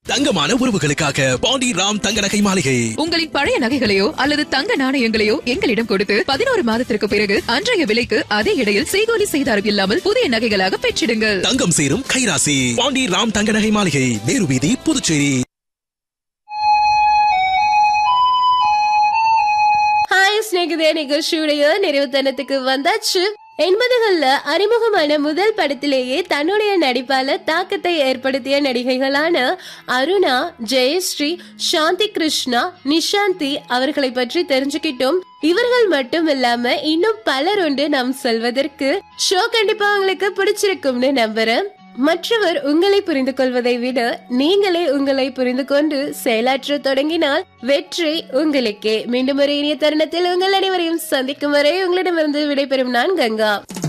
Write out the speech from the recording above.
தங்கமான உறவுகளுக்காக பாண்டி ராம் தங்க நகை மாளிகை உங்களின் பழைய நகைகளையோ அல்லது தங்க நாணயங்களையோ எங்களிடம் கொடுத்து பதினோரு மாதத்திற்கு பிறகு அன்றைய விலைக்கு அதே இடையில் செய்கூலி செய்தாரம் இல்லாமல் புதிய நகைகளாக பெற்றிடுங்கள் தங்கம் சேரும் கைராசி பாண்டி ராம் தங்க நகை மாளிகை நேரு வீதி புதுச்சேரி ஹாய் ஸ்நேகிதே நிகழ்ச்சியுடைய நிறைவுத்தனத்துக்கு வந்தாச்சு எண்பதுகள்ல அறிமுகமான முதல் படத்திலேயே தன்னுடைய நடிப்பால தாக்கத்தை ஏற்படுத்திய நடிகைகளான அருணா ஜெயஸ்ரீ சாந்தி கிருஷ்ணா நிஷாந்தி அவர்களை பற்றி தெரிஞ்சுக்கிட்டோம் இவர்கள் மட்டும் இல்லாம இன்னும் பலர் உண்டு நாம் சொல்வதற்கு ஷோ கண்டிப்பா உங்களுக்கு பிடிச்சிருக்கும்னு நம்புறேன் மற்றவர் உங்களை புரிந்து கொள்வதை விட நீங்களே உங்களை புரிந்து கொண்டு செயலாற்ற தொடங்கினால் வெற்றி உங்களுக்கே மீண்டும் ஒரு இனிய தருணத்தில் உங்கள் அனைவரையும் சந்திக்கும் வரை உங்களிடமிருந்து விடைபெறும் நான் கங்கா